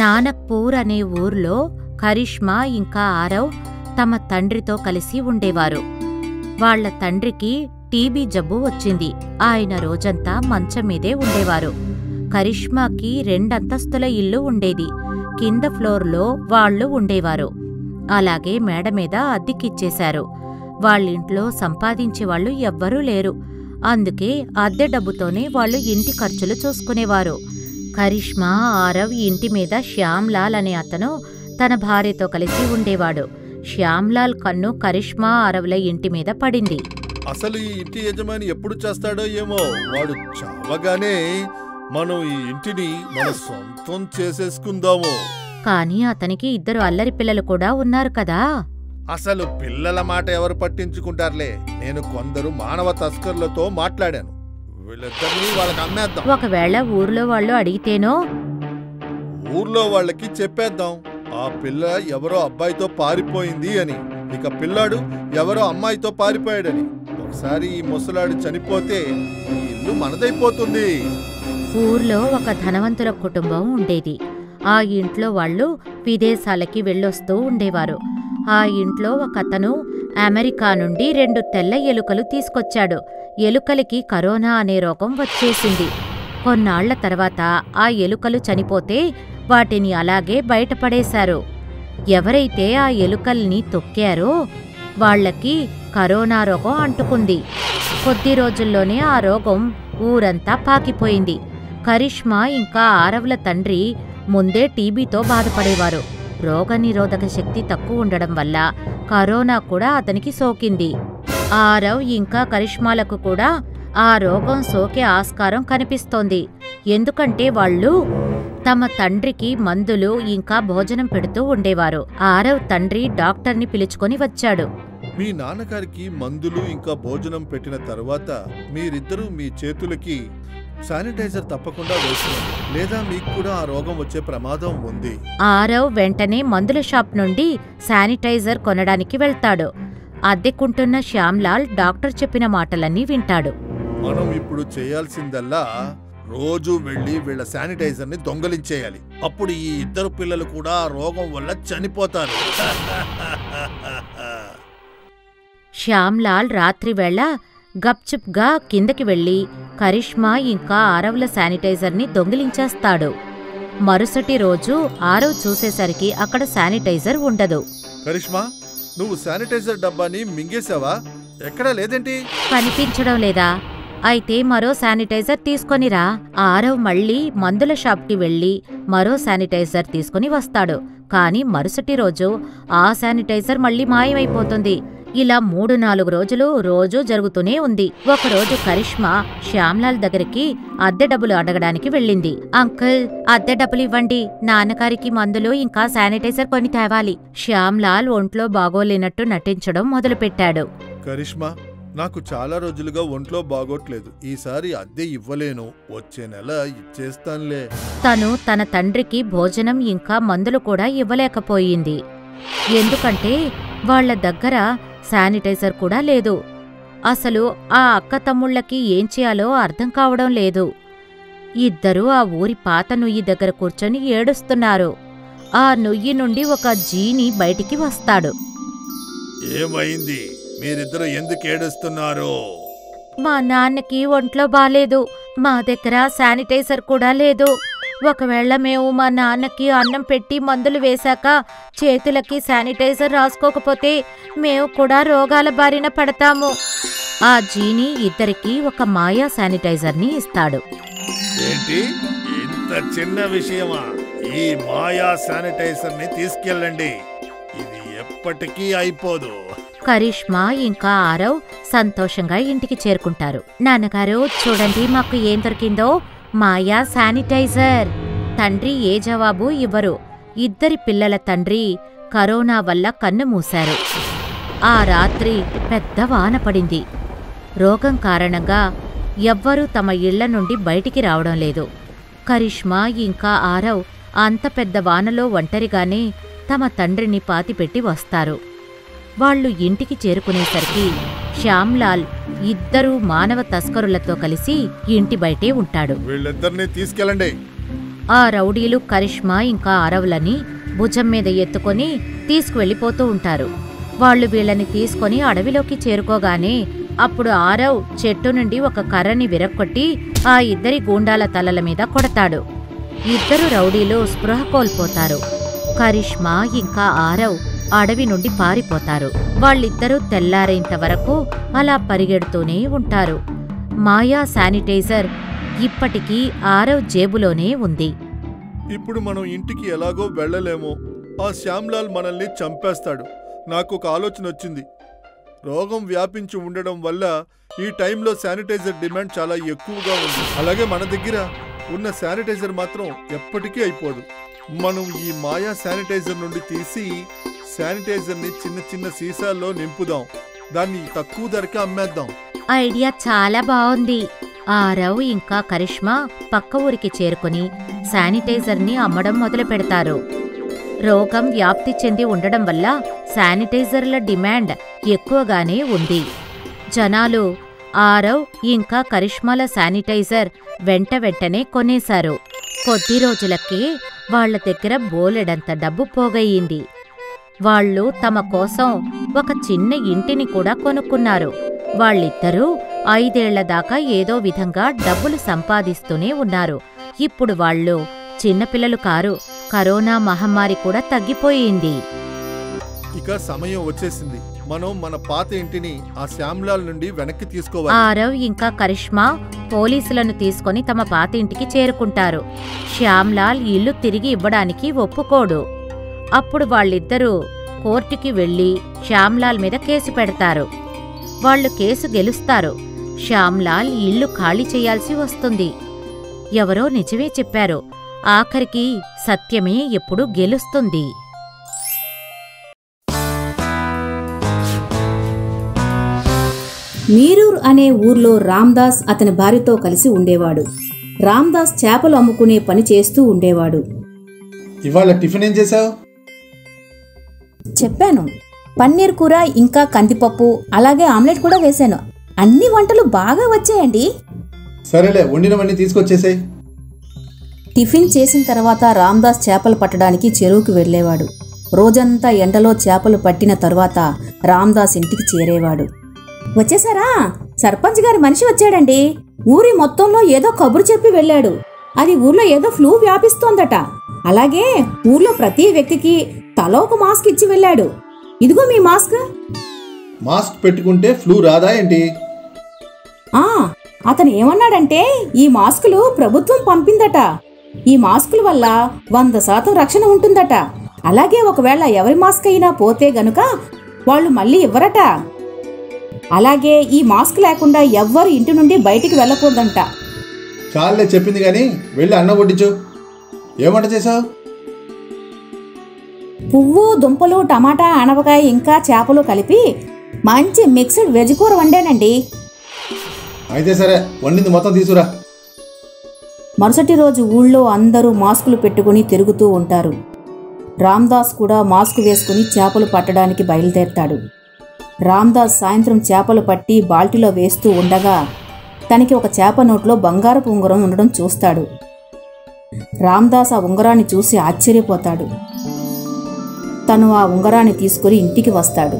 నానక్పూర్ అనే ఊర్లో కరిష్మా ఇంకా ఆరవ్ తమ తండ్రితో కలిసి ఉండేవారు వాళ్ళ తండ్రికి టీబీ జబ్బు వచ్చింది ఆయన రోజంతా మంచం మీదే ఉండేవారు కరిష్మాకి రెండంతస్తుల ఇల్లు ఉండేది కింద ఫ్లోర్లో వాళ్ళు ఉండేవారు అలాగే మేడ మీద అద్దెకిచ్చేశారు వాళ్ళింట్లో సంపాదించేవాళ్ళు ఎవ్వరూ లేరు అందుకే అద్దె డబ్బుతోనే వాళ్ళు ఇంటి ఖర్చులు చూసుకునేవారు కరిష్మా ఆరవ్ ఇంటి మీద శ్యామ్లాల్ అనే అతను తన భార్యతో కలిసి ఉండేవాడు శ్యామ్లాల్ కన్ను కరిష్మా ఆరవ్ల ఇంటి మీద పడింది అసలు ఈ ఇంటి యజమాని ఎప్పుడు చేస్తాడో ఏమో వాడు చావగానే మనం ఈ ఇంటిని మన సొంతం చేసేసుకుందాము కాని అతనికి ఇద్దరు అల్లరి పిల్లలు కూడా ఉన్నారు కదా అసలు పిల్లల మాట ఎవరు పట్టించుకుంటారులే నేను కొందరు మానవ తస్కర్లతో మాట్లాడాను వీళ్ళిద్దరినీ వాళ్ళకి అమ్మేద్దాం ఒకవేళ ఊర్లో వాళ్ళు అడిగితేనో ఊర్లో వాళ్ళకి చెప్పేద్దాం ఆ పిల్ల ఎవరో అబ్బాయితో పారిపోయింది అని ఇక పిల్లాడు ఎవరో అమ్మాయితో పారిపోయాడని ఒకసారి ఈ ముసలాడు చనిపోతే ఈ ఇల్లు మనదైపోతుంది ఊర్లో ఒక ధనవంతుల కుటుంబం ఉండేది ఆ ఇంట్లో వాళ్ళు విదేశాలకి వెళ్ళొస్తూ ఉండేవారు ఆ ఇంట్లో ఒక అతను అమెరికా నుండి రెండు తెల్ల ఎలుకలు తీసుకొచ్చాడు ఎలుకలకి కరోనా అనే రోగం వచ్చేసింది కొన్నాళ్ల తర్వాత ఆ ఎలుకలు చనిపోతే వాటిని అలాగే బయటపడేశారు ఎవరైతే ఆ ఎలుకల్ని తొక్కారో వాళ్ళకి కరోనా రోగం అంటుకుంది కొద్ది రోజుల్లోనే ఆ రోగం ఊరంతా పాకిపోయింది కరిష్మా ఇంకా ఆరవుల తండ్రి ముందే టీబీతో బాధపడేవారు రోగనిరోధక శక్తి తక్కువ ఉండడం వల్ల కరోనా కూడా అతనికి సోకింది ఆరవ్ ఇంకా కరిష్మాలకు కూడా ఆ రోగం సోకే ఆస్కారం కనిపిస్తోంది ఎందుకంటే వాళ్ళు తమ తండ్రికి మందులు ఇంకా భోజనం పెడుతూ ఉండేవారు ఆరవ్ తండ్రి డాక్టర్ని పిలుచుకొని వచ్చాడు మీ నాన్నగారికి మందులు ఇంకా భోజనం పెట్టిన తర్వాత మీరిద్దరూ మీ చేతులకి శానిటైజర్ తప్పకుండా వేసుకోండి లేదా మీకు కూడా ఆ రోగం వచ్చే ప్రమాదం ఉంది ఆరవ్ వెంటనే మందుల షాప్ నుండి శానిటైజర్ కొనడానికి వెళ్తాడు అద్దెకుంటున్న శ్యామ్లాల్ డాక్టర్ చెప్పిన మాటలన్నీ వింటాడు మనం ఇప్పుడు చేయాల్సిందల్లా రోజు వెళ్ళి వీళ్ళ శానిటైజర్ ని దొంగలించేయాలి అప్పుడు ఈ ఇద్దరు పిల్లలు కూడా ఆ రోగం వల్ల చనిపోతారు శ్యామ్లాల్ రాత్రివేళ గప్చుప్గా కిందకి వెళ్ళి కరిష్మా ఇంకా ఆరవ్ల శానిటైజర్ని దొంగిలించేస్తాడు మరుసటి రోజు ఆరవ్ చూసేసరికి అక్కడ శానిటైజర్ ఉండదు కరిష్మా నువ్వు శానిటైజర్ డబ్బాని మింగేశావా ఎక్కడా లేదేంటి కనిపించడం లేదా అయితే మరో శానిటైజర్ తీసుకొనిరా ఆరవ్ మళ్ళీ మందుల షాప్కి వెళ్ళి మరో శానిటైజర్ తీసుకుని వస్తాడు కానీ మరుసటి రోజు ఆ శానిటైజర్ మళ్ళీ మాయమైపోతుంది ఇలా మూడు నాలుగు రోజులు రోజూ జరుగుతూనే ఉంది ఒకరోజు కరిష్మా శ్యామ్లాల్ దగ్గరికి అద్దె డబ్బులు అడగడానికి వెళ్ళింది అంకుల్ అద్దె డబ్బులు ఇవ్వండి నాన్నగారికి మందులు ఇంకా శానిటైజర్ కొని తేవాలి శ్యామ్లాల్ ఒంట్లో బాగోలేనట్టు నటించడం మొదలుపెట్టాడు కరిష్మా నాకు చాలా రోజులుగా ఒంట్లో బాగోట్లేదు ఈసారి అద్దె ఇవ్వలేను వచ్చే నెల ఇచ్చేస్తానులే తను తన తండ్రికి భోజనం ఇంకా మందులు కూడా ఇవ్వలేకపోయింది ఎందుకంటే వాళ్ళ దగ్గర శానిటైజర్ కూడా లేదు అసలు ఆ అక్క తమ్ముళ్ళకి ఏం చేయాలో అర్థం కావడం లేదు ఇద్దరూ ఆ ఊరి పాత నుయ్యి దగ్గర కూర్చొని ఏడుస్తున్నారు ఆ నుయ్యి నుండి ఒక జీని బయటికి వస్తాడు ఏమైంది మీరిద్దరు ఎందుకు ఏడుస్తున్నారు మా నాన్నకి ఒంట్లో బాలేదు మా దగ్గర శానిటైజర్ కూడా లేదు ఒకవేళ మేము మా నాన్నకి అన్నం పెట్టి మందులు వేశాక చేతులకి శానిటైజర్ రాసుకోకపోతే మేము కూడా రోగాల బారిన పడతాము ఆ జీని ఇద్దరికి ఒక మాయా శానిటైజర్ని ఇస్తాడు ఏంటి ఇంత చిన్న విషయమా ఈ మాయా శానిటైజర్ ని తీసుకెళ్ళండి ఇది ఎప్పటికీ అయిపోదు కరిష్మా ఇంకా ఆరవ్ సంతోషంగా ఇంటికి చేరుకుంటారు నాన్నగారు చూడండి మాకు ఏం దొరికిందో మాయా శానిటైజర్ తండ్రి ఏ జవాబు ఇవ్వరు ఇద్దరి పిల్లల తండ్రి కరోనా వల్ల కన్ను మూశారు ఆ రాత్రి పెద్ద వాన పడింది రోగం కారణంగా ఎవ్వరూ తమ ఇళ్ల నుండి బయటికి రావడం లేదు కరిష్మా ఇంకా ఆరవ్ అంత పెద్ద వానలో ఒంటరిగానే తమ తండ్రిని పాతిపెట్టి వస్తారు వాళ్ళు ఇంటికి చేరుకునేసరికి శ్యామ్లాల్ ఇద్దరూ మానవ తస్కరులతో కలిసి ఇంటి బయటే ఉంటాడు వీళ్ళిద్దరిని తీసుకెళ్ళండి ఆ రౌడీలు కరిష్మా ఇంకా ఆరవులని భుజం మీద ఎత్తుకొని తీసుకువెళ్ళిపోతూ ఉంటారు వాళ్ళు వీళ్ళని తీసుకొని అడవిలోకి చేరుకోగానే అప్పుడు ఆరవ్ చెట్టు నుండి ఒక కర్రని విరక్కొట్టి ఆ ఇద్దరి గూండాల తలల మీద కొడతాడు ఇద్దరు రౌడీలు స్పృహ కోల్పోతారు కరిష్మా ఇంకా ఆరవ్ అడవి నుండి పారిపోతారు వాళ్ళిద్దరూ తెల్లారేంత వరకు అలా పరిగెడుతూనే ఉంటారు మాయా శానిటైజర్ ఇప్పటికీ ఆరవ్ జేబులోనే ఉంది ఇప్పుడు మనం ఇంటికి ఎలాగో వెళ్ళలేము ఆ శ్యామ్లాల్ మనల్ని చంపేస్తాడు నాకు ఒక ఆలోచన వచ్చింది రోగం వ్యాపించి ఉండడం వల్ల ఈ టైంలో శానిటైజర్ డిమాండ్ చాలా ఎక్కువగా ఉంది అలాగే మన దగ్గర ఉన్న శానిటైజర్ మాత్రం ఎప్పటికీ అయిపోదు మనం ఈ మాయా శానిటైజర్ నుండి తీసి శానిటైజర్ని చిన్న చిన్న సీసాల్లో నింపుదాం దాన్ని తక్కువ ధరకే అమ్మేద్దాం ఐడియా చాలా బాగుంది ఆరవ్ ఇంకా కరిష్మా పక్క ఊరికి చేరుకుని శానిటైజర్ని అమ్మడం మొదలు పెడతారు రోగం వ్యాప్తి చెంది ఉండడం వల్ల శానిటైజర్ల డిమాండ్ ఎక్కువగానే ఉంది జనాలు ఆరవ్ ఇంకా కరిష్మాల శానిటైజర్ వెంట వెంటనే కొనేశారు కొద్ది రోజులకే వాళ్ళ దగ్గర బోలెడంత డబ్బు పోగయ్యింది వాళ్ళు తమ కోసం ఒక చిన్న ఇంటిని కూడా కొనుక్కున్నారు వాళ్ళిద్దరూ ఐదేళ్ల దాకా ఏదో విధంగా డబ్బులు సంపాదిస్తూనే ఉన్నారు ఇప్పుడు వాళ్ళు చిన్నపిల్లలు కారు కరోనా మహమ్మారి కూడా తగ్గిపోయింది ఇక సమయం వచ్చేసింది మనం మన పాత ఇంటిని ఆ శ్యామ్లాల్ నుండి వెనక్కి తీసుకోవాలి ఆరవ్ ఇంకా కరిష్మా పోలీసులను తీసుకొని తమ పాత ఇంటికి చేరుకుంటారు శ్యామ్లాల్ ఇల్లు తిరిగి ఇవ్వడానికి ఒప్పుకోడు అప్పుడు వాళ్ళిద్దరూ కోర్టుకి వెళ్లి శ్యామ్లాల్ మీద కేసు పెడతారు వాళ్ళు కేసు గెలుస్తారు శ్యామ్లాల్ ఇల్లు ఖాళీ చేయాల్సి వస్తుంది ఎవరో నిజమే చెప్పారు ఆఖరికి సత్యమే ఎప్పుడు గెలుస్తుంది మీరూర్ అనే ఊర్లో రామ్దాస్ అతని భార్యతో కలిసి ఉండేవాడు రామ్దాస్ చేపలు అమ్ముకునే పని చేస్తూ ఉండేవాడు ఇవాళ టిఫిన్ ఏం చేసావు చెప్పాను పన్నీర్ కూర ఇంకా కందిపప్పు అలాగే ఆమ్లెట్ కూడా వేశాను అన్ని వంటలు బాగా వచ్చాయండి సరేలే వండినవన్నీ తీసుకొచ్చేసాయి టిఫిన్ చేసిన తర్వాత రామ్దాస్ చేపలు పట్టడానికి చెరువుకు వెళ్ళేవాడు రోజంతా ఎండలో చేపలు పట్టిన తరువాత రామ్దాస్ ఇంటికి చేరేవాడు వచ్చేసారా సర్పంచ్ గారి మనిషి వచ్చాడండి ఊరి మొత్తంలో ఏదో కబురు చెప్పి వెళ్ళాడు అది ఊర్లో ఏదో ఫ్లూ వ్యాపిస్తోందట అలాగే ఊర్లో ప్రతి వ్యక్తికి తల ఒక మాస్క్ ఇచ్చి వెళ్ళాడు ఇదిగో మీ మాస్క్ మాస్క్ పెట్టుకుంటే ఫ్లూ రాదా ఏంటి ఆ అతను ఏమన్నాడంటే ఈ మాస్కులు ప్రభుత్వం పంపిందట ఈ మాస్కుల వల్ల వంద శాతం రక్షణ ఉంటుందట అలాగే ఒకవేళ ఎవరి మాస్క్ అయినా పోతే గనుక వాళ్ళు మళ్ళీ ఇవ్వరట అలాగే ఈ మాస్క్ లేకుండా ఎవ్వరు ఇంటి నుండి బయటికి వెళ్ళకూడదంట చాలే చెప్పింది కానీ వెళ్ళి అన్నం వడ్డించు ఏమంట చేసావు పువ్వు దుంపలు టమాటా అనపకాయ ఇంకా చేపలు కలిపి మంచి మిక్స్డ్ వెజ్ కూర వండానండి అయితే సరే వండింది మొత్తం తీసుకురా మరుసటి రోజు ఊళ్ళో అందరూ మాస్కులు పెట్టుకుని తిరుగుతూ ఉంటారు రామ్దాస్ కూడా మాస్క్ వేసుకుని చేపలు పట్టడానికి బయలుదేరతాడు రామ్దాస్ సాయంత్రం చేపలు పట్టి బాల్టీలో వేస్తూ ఉండగా తనకి ఒక చేప నోట్లో బంగారపు ఉంగరం ఉండడం చూస్తాడు రామ్దాస్ ఆ ఉంగరాన్ని చూసి ఆశ్చర్యపోతాడు తను ఆ ఉంగరాన్ని తీసుకుని ఇంటికి వస్తాడు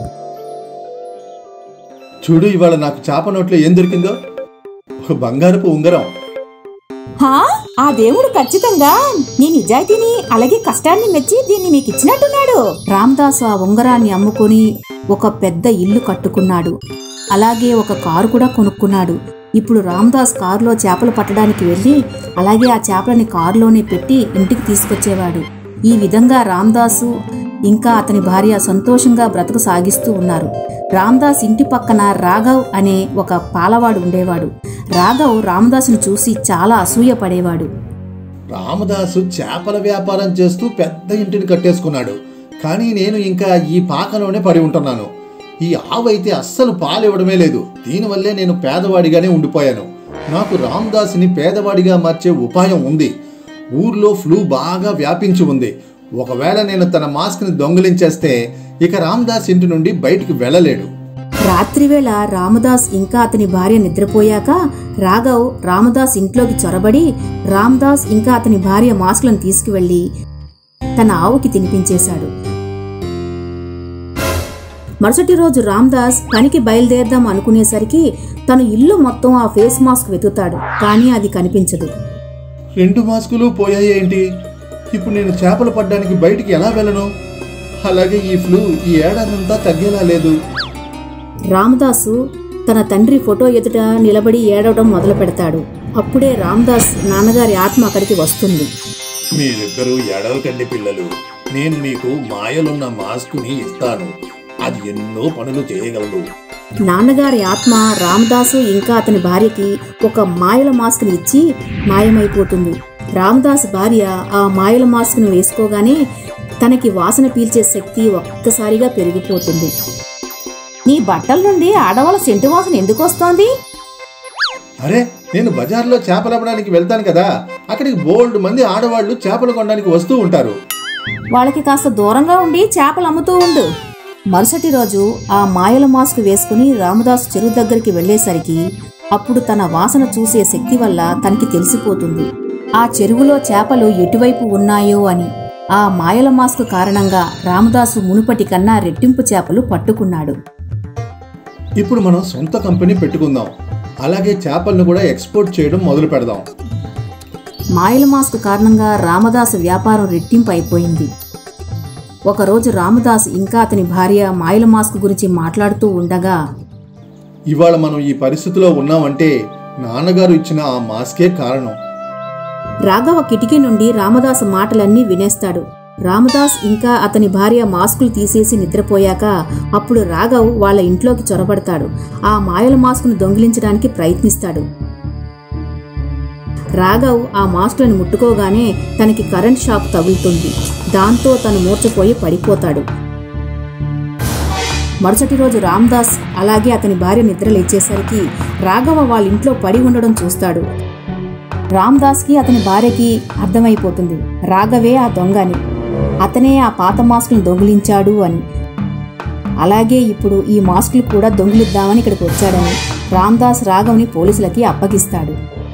చూడు ఇవాళ నాకు చేప నోట్లో ఏం దొరికిందో ఒక బంగారపు ఉంగరం హా ఆ దేవుడు ఖచ్చితంగా నీ నిజాయితీని అలాగే కష్టాన్ని మెచ్చి దీన్ని మీకు ఇచ్చినట్టున్నాడు రామ్దాస్ ఆ ఉంగరాన్ని అమ్ముకొని ఒక పెద్ద ఇల్లు కట్టుకున్నాడు అలాగే ఒక కారు కూడా కొనుక్కున్నాడు ఇప్పుడు రామ్దాస్ కారులో చేపలు పట్టడానికి వెళ్ళి అలాగే ఆ చేపలని కారులోనే పెట్టి ఇంటికి తీసుకొచ్చేవాడు ఈ విధంగా రామ్దాసు ఇంకా అతని భార్య సంతోషంగా బ్రతుకు సాగిస్తూ ఉన్నారు రామ్దాస్ ఇంటి పక్కన రాఘవ్ అనే ఒక పాలవాడు ఉండేవాడు రాఘవ్ రామదాసును చూసి చాలా అసూయ పడేవాడు రామదాసు చేపల వ్యాపారం చేస్తూ పెద్ద ఇంటిని కట్టేసుకున్నాడు కానీ నేను ఇంకా ఈ పాకలోనే పడి ఉంటున్నాను ఈ ఆవు అయితే అస్సలు పాలు ఇవ్వడమే లేదు దీనివల్లే నేను పేదవాడిగానే ఉండిపోయాను నాకు రామదాసుని పేదవాడిగా మార్చే ఉపాయం ఉంది ఊర్లో ఫ్లూ బాగా వ్యాపించి ఉంది ఒకవేళ నేను తన మాస్క్ని దొంగిలించేస్తే ఇక రామదాస్ ఇంటి నుండి బయటికి వెళ్ళలేడు రాత్రివేళ రామదాస్ ఇంకా అతని భార్య నిద్రపోయాక రాఘవ్ రామదాస్ ఇంట్లోకి చొరబడి రామదాస్ ఇంకా అతని భార్య మాస్కులను తీసుకువెళ్లి తన ఆవుకి తినిపించేశాడు మరుసటి రోజు రామ్దాస్ పనికి బయలుదేరదాం అనుకునేసరికి తన ఇల్లు మొత్తం ఆ ఫేస్ మాస్క్ వెతుకుతాడు కానీ అది కనిపించదు రెండు మాస్కులు పోయాయి ఏంటి ఇప్పుడు నేను చేపలు పడ్డానికి బయటికి ఎలా వెళ్ళను అలాగే ఈ ఫ్లూ ఈ ఏడాదంతా తగ్గేలా లేదు రామదాసు తన తండ్రి ఫోటో ఎదుట నిలబడి ఏడవడం మొదలు పెడతాడు అప్పుడే రామదాస్ నాన్నగారి ఆత్మ అక్కడికి వస్తుంది మీరిద్దరూ ఎడవకండి పిల్లలు నేను మీకు మాయలున్న మాస్కుని ఇస్తాను అది ఎన్నో పనులు చేయగలదు నాన్నగారి ఆత్మ రామదాసు ఇంకా అతని భార్యకి ఒక మాయల మాస్క్ని ఇచ్చి మాయమైపోతుంది రామదాస్ భార్య ఆ మాయల మాస్క్ను వేసుకోగానే తనకి వాసన పీల్చే శక్తి ఒక్కసారిగా పెరిగిపోతుంది నీ బట్టల నుండి ఆడవాళ్ళ సెంటు వాసన ఎందుకు వస్తోంది అరే నేను బజార్లో చేపలు అమ్మడానికి వెళ్తాను కదా అక్కడికి బోల్డ్ మంది ఆడవాళ్ళు చేపలు కొనడానికి వస్తూ ఉంటారు వాళ్ళకి కాస్త దూరంగా ఉండి చేపలు అమ్ముతూ ఉండు మరుసటి రోజు ఆ మాయల మాస్క్ వేసుకుని రామదాసు చెరువు దగ్గరికి వెళ్ళేసరికి అప్పుడు తన వాసన చూసే శక్తి వల్ల తనకి తెలిసిపోతుంది ఆ చెరువులో చేపలు ఎటువైపు ఉన్నాయో అని ఆ మాయల మాస్క్ కారణంగా రామదాసు మునుపటి కన్నా రెట్టింపు చేపలు పట్టుకున్నాడు ఇప్పుడు మనం సొంత కంపెనీ పెట్టుకుందాం అలాగే చేపలను కూడా ఎక్స్పోర్ట్ చేయడం మొదలు పెడదాం మాయల మాస్క్ కారణంగా రామదాసు వ్యాపారం రెట్టింపు అయిపోయింది ఒకరోజు రామదాస్ ఇంకా అతని భార్య మాయల మాస్క్ గురించి మాట్లాడుతూ ఉండగా ఇవాళ మనం ఈ పరిస్థితిలో ఉన్నామంటే నాన్నగారు ఇచ్చిన ఆ మాస్కే కారణం రాఘవ కిటికీ నుండి రామదాస్ మాటలన్నీ వినేస్తాడు రామదాస్ ఇంకా అతని భార్య మాస్కులు తీసేసి నిద్రపోయాక అప్పుడు రాఘవ్ వాళ్ళ ఇంట్లోకి చొరబడతాడు ఆ మాయల మాస్కును దొంగిలించడానికి ప్రయత్నిస్తాడు రాఘవ్ ఆ మాస్కులను ముట్టుకోగానే తనకి కరెంట్ షాక్ తగులుతుంది దాంతో తను మూర్చపోయి పడిపోతాడు మరుసటి రోజు రామ్దాస్ అలాగే అతని భార్య నిద్ర లేచేసరికి రాఘవ వాళ్ళ ఇంట్లో పడి ఉండడం చూస్తాడు రామ్దాస్కి అతని భార్యకి అర్థమైపోతుంది రాఘవే ఆ దొంగ అని అతనే ఆ పాత మాస్కులను దొంగిలించాడు అని అలాగే ఇప్పుడు ఈ మాస్కులు కూడా దొంగిలిద్దామని ఇక్కడికి వచ్చాడని రామ్దాస్ రాఘవ్ని పోలీసులకి అప్పగిస్తాడు